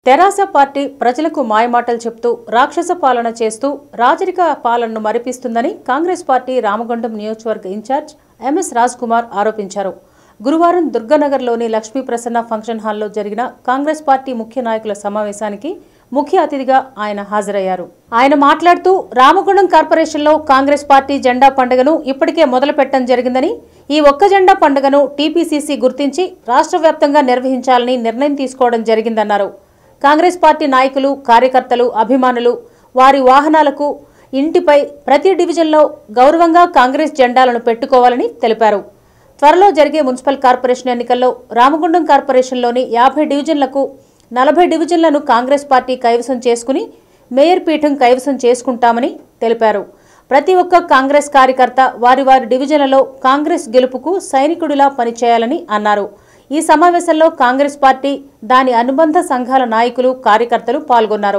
తెరాస party ప్రజలకు మాయమాటలు చెప్తూ రాక్షస పాలన చేస్తూ రాజరిక పాలనను మరిపిస్తుందని కాంగ్రెస్ పార్టీ రామగుండం నియోజకవర్గ ఇన్ఛార్జ్ ఎంఎస్ రాజ్ కుమార్ ఆరోపించారు గురువారం దుర్గానగర్లోని లక్ష్మీ ప్రసన్న ఫంక్షన్ హాల్లో జరిగిన కాంగ్రెస్ పార్టీ ముఖ్య నాయకుల సమావేశానికి ముఖ్య అతిథిగా ఆయన హాజరయ్యారు ఆయన మాట్లాడుతూ రామగుండం కార్పొరేషన్లో కాంగ్రెస్ పార్టీ జెండా పండుగను ఇప్పటికే మొదలుపెట్టడం జరిగిందని ఈ ఒక్క జెండా పండుగను టీపీసీసీ గుర్తించి రాష్ట్ర వ్యాప్తంగా నిర్వహించాలని నిర్ణయం తీసుకోవడం జరిగిందన్నారు కాంగ్రెస్ పార్టీ నాయకులు కార్యకర్తలు అభిమానులు వారి వాహనాలకు ఇంటిపై ప్రతి డివిజన్లో గౌరవంగా కాంగ్రెస్ జెండాలను పెట్టుకోవాలని తెలిపారు త్వరలో జరిగే మున్సిపల్ కార్పొరేషన్ ఎన్నికల్లో రామగుండం కార్పొరేషన్లోని యాభై డివిజన్లకు నలభై డివిజన్లను కాంగ్రెస్ పార్టీ కైవసం చేసుకుని మేయర్ పీఠం కైవసం చేసుకుంటామని తెలిపారు ప్రతి ఒక్క కాంగ్రెస్ కార్యకర్త వారి వారి డివిజన్లలో కాంగ్రెస్ గెలుపుకు సైనికుడిలా పనిచేయాలని అన్నారు ఈ సమావేశంలో కాంగ్రెస్ పార్టీ దాని అనుబంధ సంఘాల నాయకులు కార్యకర్తలు పాల్గొన్నారు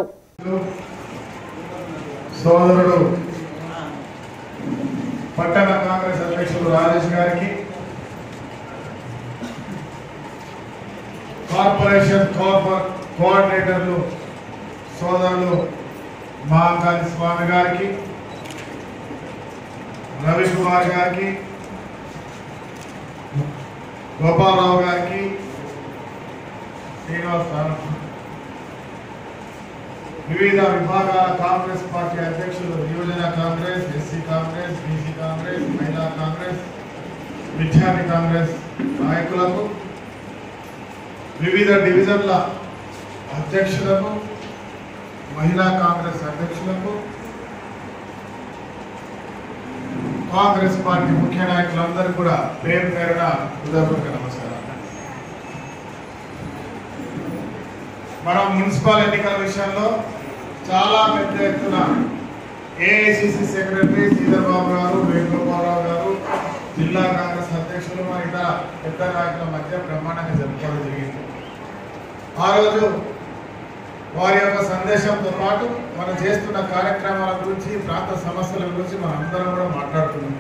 సోదరుడు పట్టణ కాంగ్రెస్ అధ్యక్షులు రాజేష్ గారికి కార్పొరేషన్ కోఆపర్ కోఆర్డినేటర్లు సోదరులు మహాకాళి స్వామి గారికి రవి కుమార్ గారికి గోపాలరావు గారికి శ్రీనివాస్ రావు వివిధ విభాగాల కాంగ్రెస్ పార్టీ అధ్యక్షులు యువజన కాంగ్రెస్ ఎస్సీ కాంగ్రెస్ బీసీ కాంగ్రెస్ మహిళా కాంగ్రెస్ విద్యార్థి కాంగ్రెస్ నాయకులకు వివిధ డివిజన్ల అధ్యక్షులకు మహిళా కాంగ్రెస్ అధ్యక్షులకు కాంగ్రెస్ పార్టీ ముఖ్య నాయకులందరూ కూడా పేరు పేరున హృదయపూర్వక నమస్కారం మనం మున్సిపల్ ఎన్నికల విషయంలో చాలా పెద్ద ఎత్తున ఏఐసిసి సెక్రటరీ శ్రీధర్ బాబు గారు వేణుగోపాలరావు గారు జిల్లా కాంగ్రెస్ అధ్యక్షులు మన ఇతర పెద్ద నాయకుల మధ్య బ్రహ్మాండంగా జరుపుకోవడం జరిగింది ఆ రోజు వారి యొక్క సందేశంతో పాటు మనం చేస్తున్న కార్యక్రమాల గురించి ప్రాంత సమస్యల గురించి మనం అందరం కూడా మాట్లాడుతున్నాం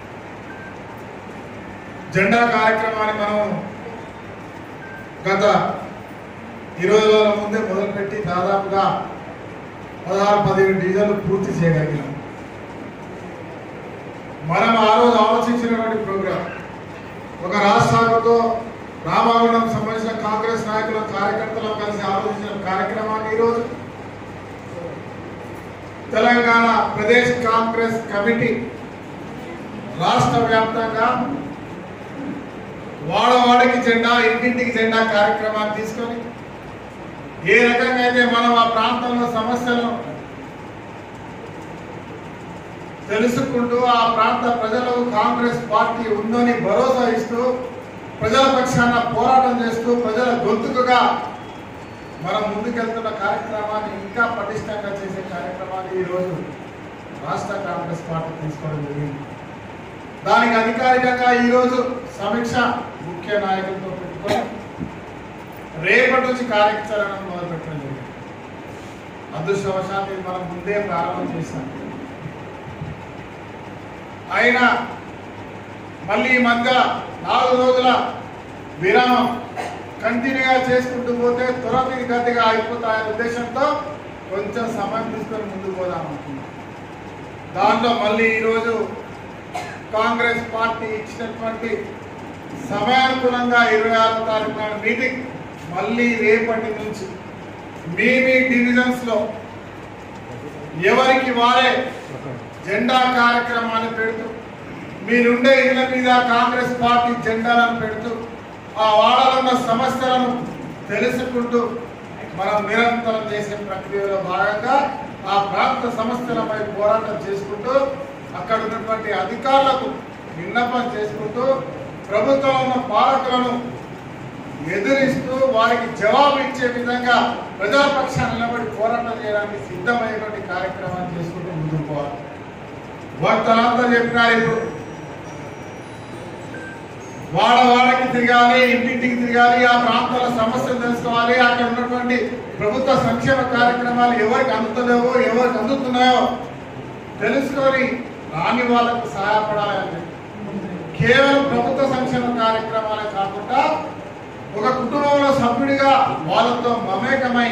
జెండా కార్యక్రమాన్ని మనం గత ఇరవై రోజుల ముందే మొదలుపెట్టి దాదాపుగా పదహారు పదిహేను డివిజన్లు పూర్తి చేయగలిగినాం మనం ఆ రోజు ఆలోచించినటువంటి ప్రోగ్రాం ఒక రాష్ట్రాలతో రామాగుణం సంబంధించిన కాంగ్రెస్ నాయకుల కార్యకర్తలు కలిసి ఆలోచించిన కార్యక్రమాన్ని ఈరోజు తెలంగాణ ప్రదేశ్ కాంగ్రెస్ కమిటీ రాష్ట్ర వ్యాప్తంగా వాడవాడకి జెండా ఇంటింటికి జెండా కార్యక్రమాన్ని తీసుకొని ఏ రకంగా అయితే మనం ఆ ప్రాంతంలో సమస్యలను తెలుసుకుంటూ ఆ ప్రాంత ప్రజలకు కాంగ్రెస్ పార్టీ ఉందని భరోసా ఇస్తూ ప్రజల పక్షాన పోరాటం చేస్తూ ప్రజల గొంతుకుగా మనం ముందుకెళ్తున్న కార్యక్రమాన్ని ఇంకా పటిష్టంగా చేసే కార్యక్రమాన్ని ఈరోజు రాష్ట్ర కాంగ్రెస్ పార్టీ తీసుకోవడం జరిగింది దానికి అధికారికంగా ఈరోజు సమీక్ష ముఖ్య నాయకులతో పెట్టుకొని రేపటి నుంచి కార్యాచరణ మొదలు పెట్టడం జరిగింది అదృష్టవశాత్తు ఇది మనం ముందే ప్రారంభం చేశాం అయినా మళ్ళీ ఈ మధ్య నాలుగు రోజుల విరామం కంటిన్యూగా చేసుకుంటూ పోతే త్వరతి గతిగా అయిపోతాయనే ఉద్దేశంతో కొంచెం సమయం తీసుకొని ముందుకు పోదాం అనుకున్నాం దాంట్లో మళ్ళీ ఈరోజు కాంగ్రెస్ పార్టీ ఇచ్చినటువంటి సమయానుకూలంగా ఇరవై ఆరో తారీఖు నాడు మీటింగ్ మళ్ళీ రేపటి నుంచి మీ మీ డివిజన్స్ లో ఎవరికి వారే జెండా కార్యక్రమాన్ని పెడుతూ మీరుండే ఇళ్ల మీద కాంగ్రెస్ పార్టీ జెండాలను పెడుతూ ఆ వాడలో ఉన్న సమస్యలను తెలుసుకుంటూ మనం నిరంతరం చేసే ప్రక్రియలో భాగంగా ఆ ప్రాంత సమస్యలపై పోరాటం చేసుకుంటూ అక్కడ ఉన్నటువంటి అధికారులకు విన్నపం చేసుకుంటూ ప్రభుత్వం ఉన్న పాలకులను ఎదురిస్తూ వారికి జవాబు ఇచ్చే విధంగా ప్రజాపక్షాన్ని నిలబడి పోరాటం చేయడానికి సిద్ధమైనటువంటి కార్యక్రమాన్ని చేసుకుంటూ ముందుకు పోవాలి భక్తులంతా చెప్పినారు ఇప్పుడు వాడ వాడకి తిరగాలి ఇంటింటికి తిరగాలి ఆ ప్రాంతాల సమస్యలు తెలుసుకోవాలి అక్కడ ఉన్నటువంటి ప్రభుత్వ సంక్షేమ కార్యక్రమాలు ఎవరికి అందుతలేవో ఎవరికి అందుతున్నాయో తెలుసుకొని రాని వాళ్ళకు సహాయపడాలి అని చెప్పి. కేవలం ప్రభుత్వ సంక్షేమ కార్యక్రమాలే కాకుండా ఒక కుటుంబంలో సభ్యుడిగా వాళ్ళతో మమేకమై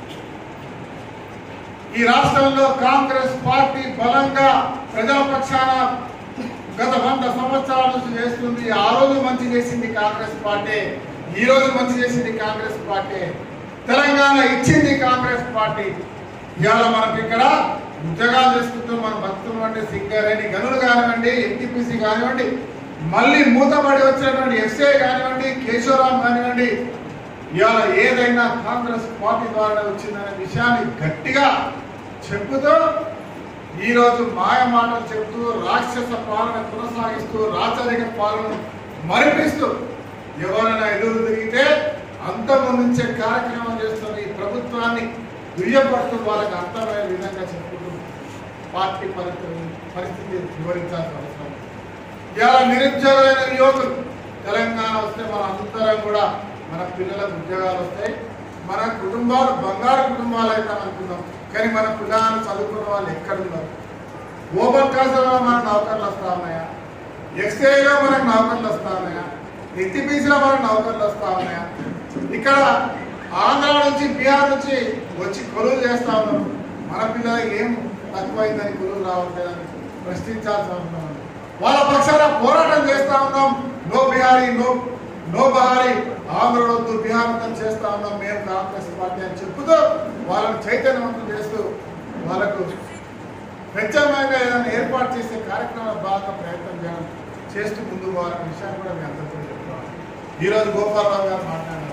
ఈ రాష్ట్రంలో కాంగ్రెస్ పార్టీ బలంగా ప్రజల పక్షాన గత వంద సంవత్సరాల నుంచి చేస్తుంది ఆ రోజు మంచి చేసింది కాంగ్రెస్ పార్టీ ఈ రోజు మంచి చేసింది కాంగ్రెస్ పార్టీ తెలంగాణ ఇచ్చింది కాంగ్రెస్ పార్టీ ఇవాళ మనకి ఇక్కడ ఉద్యోగాలు చేసుకుంటూ మన భక్తులు అంటే సింగరేణి గనులు కానివ్వండి ఎన్టీపీసీ కానివ్వండి మళ్ళీ మూతపడి వచ్చినటువంటి ఎఫ్సీఐ కానివ్వండి కేశవరాం కానివ్వండి ఇవాళ ఏదైనా కాంగ్రెస్ పార్టీ ద్వారా వచ్చిందనే విషయాన్ని గట్టిగా చెప్పుతూ ఈరోజు మాయ మాటలు చెప్తూ రాక్షస పాలన కొనసాగిస్తూ రాచరిక పాలన మరిపిస్తూ ఎవరైనా ఎదురు తిరిగితే అంతమొందించే కార్యక్రమం చేస్తున్న ఈ ప్రభుత్వాన్ని దుయ్యపడుతూ వాళ్ళకి అర్థమయ్యే విధంగా చెప్పుకుంటూ పార్టీ పరిస్థితి పరిస్థితి వివరించాల్సిన అవసరం ఉంది. ఇవాళ నిరుద్యోగమైన యువకులు తెలంగాణ వస్తే మన అందరం కూడా మన పిల్లలకు ఉద్యోగాలు వస్తాయి మన కుటుంబాలు బంగారు కుటుంబాలు అయితే అనుకున్నాం కానీ మన పిల్లలు చదువుకున్న వాళ్ళు ఎక్కడున్నారు ఓపెన్ కాస్ట్లో మనకు నౌకర్లు వస్తా ఉన్నాయా ఎక్స్ఐలో మనకు నౌకర్లు వస్తా ఉన్నాయా ఎన్టీపీసీలో మనకు నౌకర్లు వస్తా ఉన్నాయా ఇక్కడ ఆంధ్ర నుంచి బీహార్ నుంచి వచ్చి కొలువు చేస్తా ఉన్నారు మన పిల్లలకి ఏం తక్కువైందని కొలువు రావట్లేదని ప్రశ్నించాల్సిన అవసరం ఉంది. వాళ్ళ పక్షాన పోరాటం చేస్తా ఉన్నాం no Bihari no no Bihari Andhra వద్దు బీహార్ వద్దు చేస్తా ఉన్నాం మేము కాంగ్రెస్ పార్టీ అని చెప్పుతూ వాళ్ళని చైతన్యవంతం చేస్తూ వాళ్ళకు ప్రత్యేకంగా ఏదైనా ఏర్పాటు చేసే కార్యక్రమాల బాగా ప్రయత్నం చేయడం చేస్తూ ముందు పోవాలనే విషయాన్ని కూడా మీ అందరితో చెప్తాను ఈరోజు గోపాలరావు గారు మాట్లాడారు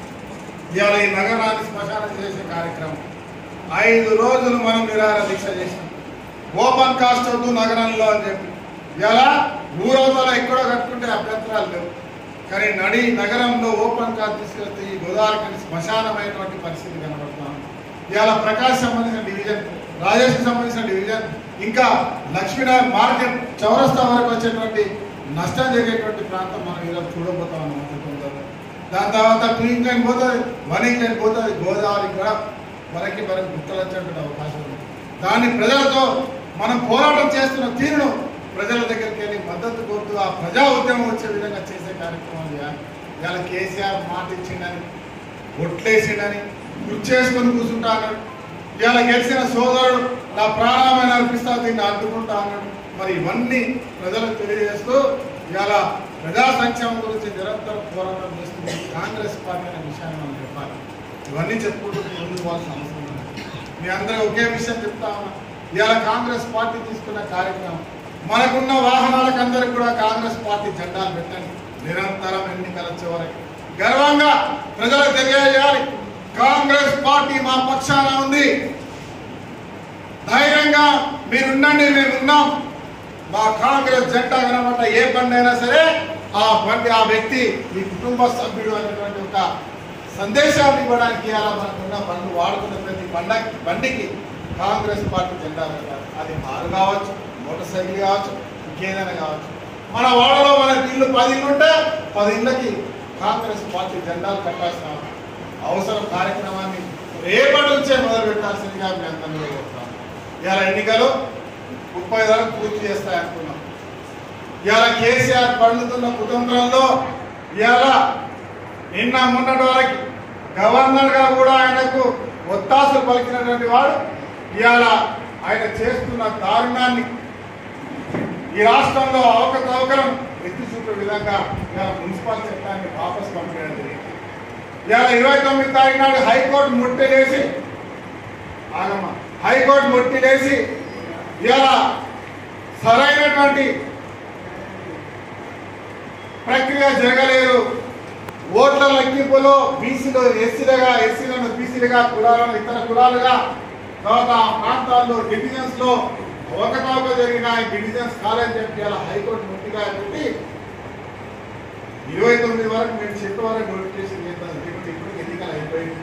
ఇవాళ ఈ నగరాన్ని శ్మశానం చేసే కార్యక్రమం ఐదు రోజులు మనం నిరాహార దీక్ష చేసినాం ఓపెన్ కాస్ట్ వద్దు నగరంలో అని చెప్పి ఇలా ఊరవతల ఎక్కడో కట్టుకుంటే అభ్యంతరాలు లేవు కానీ నడి నగరంలో ఓపెన్ కాస్ట్ తీసుకెళ్తే ఈ గోదావరికి శ్మశానమైనటువంటి పరిస్థితి కనబడుతున్నాం ఇవాళ ప్రకాశ్ సంబంధించిన డివిజన్ రాజేష్కి సంబంధించిన డివిజన్ ఇంకా లక్ష్మీనారాయణ మార్కెట్ చౌరస్తా వరకు వచ్చేటువంటి నష్టం జరిగేటువంటి ప్రాంతం మనం ఈరోజు చూడబోతా ఉన్నాం అతి తొందరలో. దాని తర్వాత టూ ఇంక్లైన్ పోతుంది వన్ ఇంక్లైన్ పోతుంది గోదావరి కూడా మనకి మనకి గుర్తలు వచ్చేటువంటి అవకాశం ఉంది దాన్ని ప్రజలతో మనం పోరాటం చేస్తున్న తీరును ప్రజల దగ్గరికి వెళ్ళి మద్దతు కోరుతూ ఆ ప్రజా ఉద్యమం వచ్చే విధంగా చేసే కార్యక్రమం చేయాలి ఇవాళ కేసీఆర్ మాట ఇచ్చిండని ఒట్లేసిండని గుర్తు చేసుకొని కూర్చుంటా అన్నాడు ఇవాళ గెలిచిన సోదరుడు నా ప్రాణాలను అర్పిస్తా దీన్ని అడ్డుకుంటా అన్నాడు మరి ఇవన్నీ ప్రజలకు తెలియజేస్తూ ఇవాళ ప్రజా సంక్షేమం గురించి నిరంతరం పోరాటం చేస్తుంది కాంగ్రెస్ పార్టీ అనే విషయాన్ని మనం చెప్పాలి ఇవన్నీ చెప్పుకుంటూ ముందుకు పోవాల్సిన అవసరం ఉంది మీ అందరూ ఒకే విషయం చెప్తా ఉన్నా ఇవాళ కాంగ్రెస్ పార్టీ తీసుకున్న కార్యక్రమం మనకున్న వాహనాలకు అందరికి కూడా కాంగ్రెస్ పార్టీ జెండాలు పెట్టండి నిరంతరం ఎన్నికల చివరికి గర్వంగా ప్రజలకు తెలియజేయాలి కాంగ్రెస్ పార్టీ మా పక్షాన ఉంది ధైర్యంగా మీరుండండి మేమున్నాం మా కాంగ్రెస్ జెండా కనబడ్డ ఏ బండి అయినా సరే ఆ బండి ఆ వ్యక్తి మీ కుటుంబ సభ్యుడు అనేటువంటి ఒక సందేశాన్ని ఇవ్వడానికి అలా మనకున్న బండ్లు వాడుతున్న ప్రతి బండకి బండికి కాంగ్రెస్ పార్టీ జెండా పెట్టాలి అది కారు కావచ్చు మోటార్ సైకిల్ కావచ్చు ఇంకేదైనా కావచ్చు మన వాడలో మన ఇల్లు పది ఇల్లు ఉంటే పది ఇళ్ళకి కాంగ్రెస్ పార్టీ జెండాలు కట్టాల్సిన అవసరం కార్యక్రమాన్ని రేపటి నుంచే మొదలు పెట్టాల్సిందిగా మీ అందరినీ కోరుతాను ఇవాళ ఎన్నికలు ముప్పై వరకు పూర్తి చేస్తాయనుకున్నాం ఇవాళ కేసీఆర్ పండుతున్న కుతంత్రంలో ఇవాళ నిన్న మొన్నటి వరకు గవర్నర్ గా కూడా ఆయనకు ఒత్తాసులు పలికినటువంటి వాడు ఇవాళ ఆయన చేస్తున్న దారుణాన్ని ఈ రాష్ట్రంలో అవకతవకలను ఎత్తి చూపే విధంగా ఇవాళ మున్సిపల్ చట్టాన్ని వాపస్ పంపించడం జరిగింది ఇవాళ ఇరవై తొమ్మిది తారీఖు నాడు హైకోర్టు ముట్టలేసి ఆగమ్మ హైకోర్టు ముట్టిలేసి ఇవాళ సరైనటువంటి ప్రక్రియ జరగలేదు ఓట్ల లెక్కింపులో బీసీలో ఎస్సీలుగా ఎస్సీలను బీసీలుగా కులాలను ఇతర కులాలుగా తర్వాత ఆ ప్రాంతాల్లో డివిజన్స్ లో అవకతవక జరిగిన ఈ డివిజన్స్ కాలేజ్ చెప్పి అలా హైకోర్టు ముట్టిగా పెట్టి ఇరవై తొమ్మిది వరకు మేము చెప్పే వరకు నోటిఫికేషన్ చేద్దాం ఇప్పుడు ఇప్పుడు ఎన్నికలు అయిపోయింది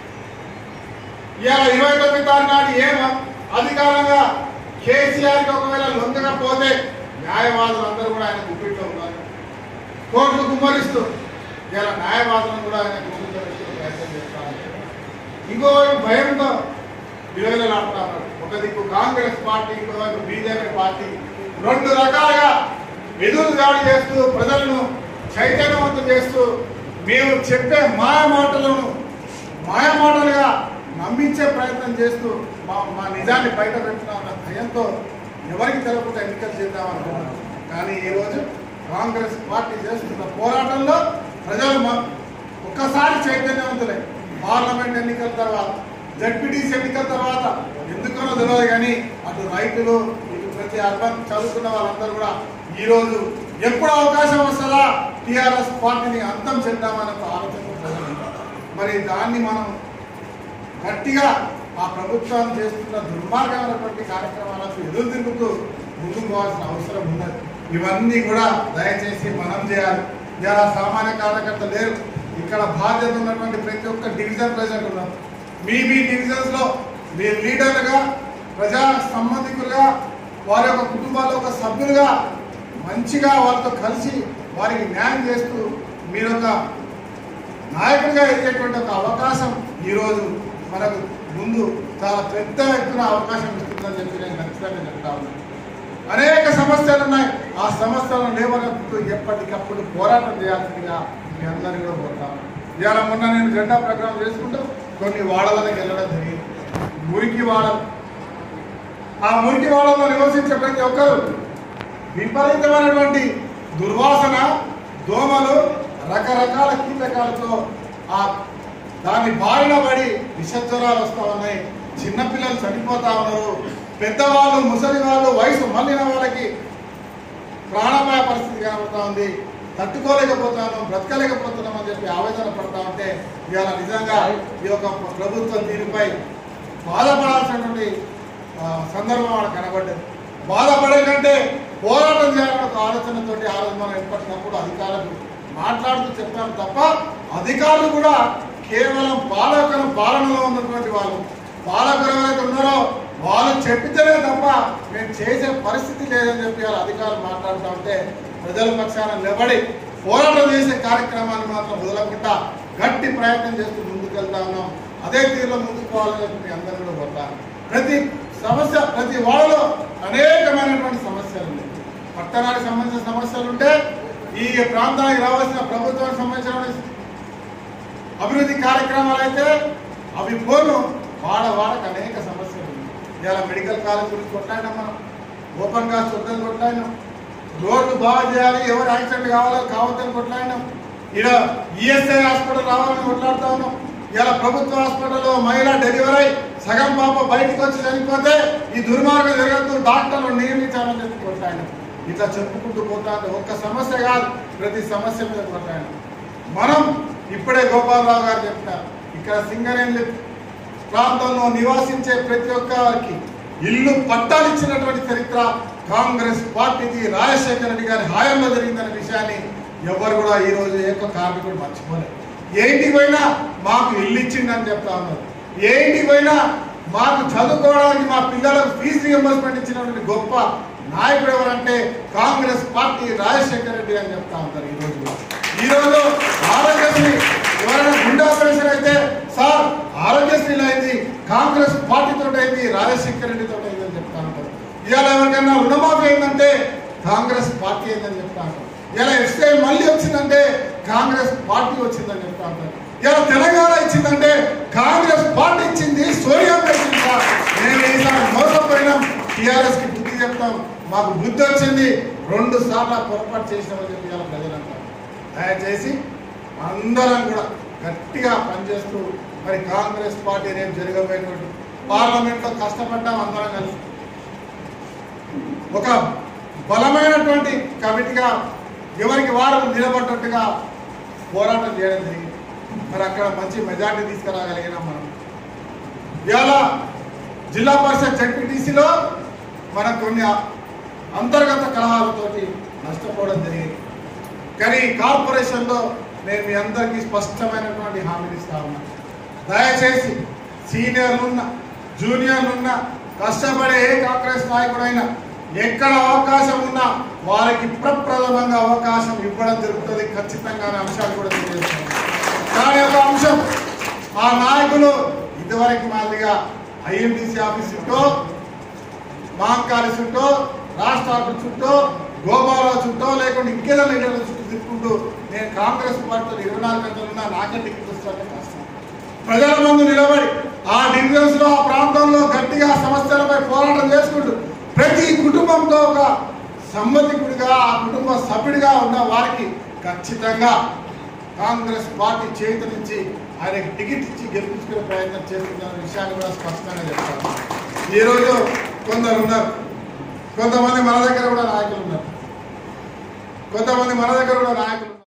ఇవాళ ఇరవై తొమ్మిది తారీఖు నాడు ఏం అధికారంగా కేసీఆర్ కి ఒకవేళ లొంగకపోతే న్యాయవాదులు అందరూ కూడా ఆయన గుప్పిట్లో ఉన్నారు కోర్టులు కుమ్మరిస్తూ ఇలా న్యాయవాదులను కూడా ఆయన గుప్పిట్లో పెట్టి ప్రయత్నం చేస్తారు ఇంకో భయంతో విలువలాడుతున్నారు ఒక దిక్కు కాంగ్రెస్ పార్టీ ఇంకో వైపు బీజేపీ పార్టీ రెండు రకాలుగా ఎదురు దాడి చేస్తూ ప్రజలను చైతన్యవంతం చేస్తూ మేము చెప్పే మాయ మాటలను మాయ మాటలుగా నమ్మించే ప్రయత్నం చేస్తూ మా మా నిజాన్ని బయట పెడుతున్నామన్న భయంతో ఎవరికి తెలకుండా ఎన్నికలు చేద్దామనుకున్నాం కానీ ఈరోజు కాంగ్రెస్ పార్టీ చేస్తున్న పోరాటంలో ప్రజలు మ- ఒక్కసారి చైతన్యవంతులై పార్లమెంట్ ఎన్నికల తర్వాత జడ్పీటీసీ ఎన్నికల తర్వాత ఎందుకనో తెలియదు కానీ అటు రైతులు ఇటు ప్రతి అర్బన్ చదువుకున్న వాళ్ళందరూ కూడా ఈరోజు ఎప్పుడు అవకాశం వస్తుందా టీఆర్ఎస్ పార్టీని అంతం చేద్దామనే ఒక ఆలోచన ప్రజలు ఉన్నారు. మరి దాన్ని మనం గట్టిగా ఆ ప్రభుత్వం చేస్తున్న దుర్మార్గమైనటువంటి కార్యక్రమాలకు ఎదురు తిరుగుతూ ముందుకు పోవాల్సిన అవసరం ఉన్నది ఇవన్నీ కూడా దయచేసి మనం చేయాలి ఇలా సామాన్య కార్యకర్త లేరు ఇక్కడ బాధ్యత ఉన్నటువంటి ప్రతి ఒక్క డివిజన్ ప్రెసిడెంట్ ఉన్నారు మీ మీ డివిజన్స్ లో మీ లీడర్లుగా ప్రజా సంబంధికులుగా వారి యొక్క కుటుంబాల్లో ఒక సభ్యులుగా మంచిగా వారితో కలిసి వారికి న్యాయం చేస్తూ మీరు ఒక నాయకుడిగా ఎదిగేటువంటి ఒక అవకాశం ఈరోజు మనకు ముందు చాలా పెద్ద ఎత్తున అవకాశం ఇస్తుందని చెప్పి నేను ఖచ్చితంగా చెప్తా ఉన్నాను అనేక సమస్యలు ఉన్నాయి ఆ సమస్యలను లేవనెత్తుతూ ఎప్పటికప్పుడు పోరాటం చేయాల్సిందిగా మీ అందరినీ కూడా కోరుతాను ఇవాళ మొన్న నేను జెండా ప్రకారం చేసుకుంటూ కొన్ని వాడలకు వెళ్ళడం జరిగింది మురికి వాడలు ఆ మురికి వాడల్లో నివసించే ప్రతి ఒక్కరు విపరీతమైనటువంటి దుర్వాసన దోమలు రకరకాల కీటకాలతో ఆ దాని బారిన పడి విషజ్వరాలు వస్తూ ఉన్నాయి చిన్నపిల్లలు చనిపోతా ఉన్నారు పెద్దవాళ్ళు ముసలి వాళ్ళు వయసు మళ్ళిన వాళ్ళకి ప్రాణాపాయ పరిస్థితి కనబడుతూ ఉంది తట్టుకోలేకపోతున్నాను బ్రతకలేకపోతున్నాం అని చెప్పి ఆవేదన పడతా ఉంటే ఇవాళ నిజంగా ఈ యొక్క ప్రభుత్వం దీనిపై బాధపడాల్సినటువంటి ఆ, సందర్భం మనకు కనబడ్డది బాధపడే కంటే పోరాటం చేయాలన్న ఒక ఆలోచనతోటి ఆ రోజు మనం ఎప్పటికప్పుడు అధికారులకు మాట్లాడుతూ చెప్పాం తప్ప అధికారులు కూడా కేవలం పాలకుల పాలనలో ఉన్నటువంటి వాళ్ళు పాలకులు ఎవరైతే ఉన్నారో వాళ్ళు చెప్పితేనే తప్ప మేము చేసే పరిస్థితి లేదని చెప్పి వాళ్ళ అధికారులు మాట్లాడుతూ ఉంటే ప్రజల పక్షాన నిలబడి పోరాటం చేసే కార్యక్రమాన్ని మాత్రం వదలకుండా గట్టి ప్రయత్నం చేస్తూ ముందుకెళ్తా ఉన్నాం అదే తీరులో ముందుకు పోవాలని చెప్పి మీ అందరూ కూడా కోరుతాను ప్రతి సమస్య ప్రతి వాళ్ళలో అనేకమైనటువంటి సమస్యలు ఉన్నాయి పట్టణానికి సంబంధించిన సమస్యలు ఉంటే ఈ ప్రాంతానికి రావాల్సిన ప్రభుత్వానికి సంబంధించిన అభివృద్ధి కార్యక్రమాలు అయితే అవి పోను వాడ వాడకు అనేక సమస్యలు ఉన్నాయి ఇవాళ మెడికల్ కాలేజ్ గురించి కొట్లాడినాం మనం ఓపెన్ కాస్ట్ వద్దని కొట్లాడినాం రోడ్లు బాగా చేయాలి ఎవరు యాక్సిడెంట్ కావాలో కావద్దని కొట్లాడినాం ఇక్కడ ఈఎస్ఐ హాస్పిటల్ రావాలని కొట్లాడుతా ఉన్నాం ఇలా ప్రభుత్వ హాస్పిటల్లో మహిళ డెలివరీ అయి సగం పాప బయటకు వచ్చి చనిపోతే ఈ దుర్మార్గం జరగద్దు డాక్టర్లు నియమించాలని చెప్పి కొట్లాడినాం ఇట్లా చెప్పుకుంటూ పోతా ఉంటే ఒక్క సమస్య కాదు ప్రతి సమస్య మీద కొట్లాడినాం మనం ఇప్పుడే గోపాలరావు గారు చెప్తారు ఇక్కడ సింగరేణి ప్రాంతంలో నివాసించే ప్రతి ఒక్కరికి ఇల్లు పట్టాలు ఇచ్చినటువంటి చరిత్ర కాంగ్రెస్ పార్టీకి రాజశేఖర రెడ్డి గారి హాయంలో జరిగిందనే విషయాన్ని ఎవరు కూడా ఈ రోజు ఏ ఒక్క కార్మికుడు మర్చిపోలేదు ఏ ఇంటికి పోయినా మాకు ఇల్లు ఇచ్చిందని చెప్తా ఉన్నారు ఏ ఇంటికి పోయినా మాకు చదువుకోవడానికి మా పిల్లలకు ఫీజు రియంబర్స్మెంట్ ఇచ్చినటువంటి గొప్ప నాయకుడు ఎవరంటే కాంగ్రెస్ పార్టీ రాజశేఖర రెడ్డి అని చెప్తా ఉంటారు ఈ రోజు కూడా. ఈ రోజు ఆరోగ్యశ్రీ ఎవరైనా గుండె ఆపరేషన్ అయితే సార్ ఆరోగ్యశ్రీలో అయింది కాంగ్రెస్ పార్టీతో అయింది రాజశేఖర రెడ్డితో అయింది అని చెప్తా ఉంటారు ఇవాళ ఎవరికైనా రుణమాఫీ అయిందంటే కాంగ్రెస్ పార్టీ అయిందని చెప్తా ఉంటారు ఇలా ఎస్ఐ మళ్ళీ వచ్చిందంటే కాంగ్రెస్ పార్టీ వచ్చిందని చెప్తా ఉంటారు ఇలా తెలంగాణ ఇచ్చిందంటే కాంగ్రెస్ పార్టీ ఇచ్చింది సోనియా గాంధీ ఇచ్చింది సార్ మేము ఈసారి మోసపోయినాం టీఆర్ఎస్ కి బుద్ధి చెప్తాం మాకు బుద్ధి వచ్చింది రెండు సార్లు పొరపాటు చేసినామని చెప్పి ఇలా ప్రజలంటారు దయచేసి అందరం కూడా గట్టిగా పనిచేస్తూ మరి కాంగ్రెస్ పార్టీ రేపు జరగబోయేటువంటి పార్లమెంట్లో కష్టపడ్డాం అందరం కలిసి ఒక బలమైనటువంటి కమిటీగా ఎవరికి వారు నిలబడ్డట్టుగా పోరాటం చేయడం జరిగింది మరి అక్కడ మంచి మెజార్టీ తీసుకురాగలిగినాం మనం ఇవాళ జిల్లా పరిషత్ జడ్పీటీసీలో మనం కొన్ని అంతర్గత కలహాలతోటి నష్టపోవడం జరిగింది కానీ కార్పొరేషన్లో నేను మీ అందరికీ స్పష్టమైనటువంటి హామీలు ఇస్తా ఉన్నా దయచేసి సీనియర్లున్న జూనియర్లున్న కష్టపడే ఏ కాంగ్రెస్ నాయకుడైనా ఎక్కడ అవకాశం ఉన్నా వారికి ప్రప్రథమంగా అవకాశం ఇవ్వడం జరుగుతుంది ఖచ్చితంగా అనే అంశాలు కూడా తెలియజేస్తాను కానీ ఒక అంశం ఆ నాయకులు ఇదివరకు మాదిరిగా ఐఎండిసి ఆఫీస్ చుట్టూ మహంకాళి చుట్టూ రాష్ట్ర ఆఫీస్ చుట్టూ గోపాల చుట్టో లేకుండా ఇంకేదైనా ఇంకేదైనా చుట్టూ తిప్పుకుంటూ నేను కాంగ్రెస్ పార్టీలో ఇరవై నాలుగు గంటలు ఉన్నా నాకే టికెట్ వస్తానే కష్టం ప్రజల ముందు నిలబడి ఆ డివిజన్స్ లో ఆ ప్రాంతంలో గట్టిగా సమస్యలపై పోరాటం చేసుకుంటూ ప్రతి కుటుంబంతో ఒక సంబంధికుడిగా ఆ కుటుంబ సభ్యుడిగా ఉన్న వారికి ఖచ్చితంగా కాంగ్రెస్ పార్టీ చేతి నుంచి ఆయనకి టికెట్ ఇచ్చి గెలిపించుకునే ప్రయత్నం చేస్తున్న విషయాన్ని కూడా స్పష్టంగా చెప్తాను ఈరోజు కొందరు ఉన్నారు కొంతమంది మన దగ్గర కూడా నాయకులు ఉన్నారు కొంతమంది మన దగ్గర కూడా నాయకులు ఉన్నారు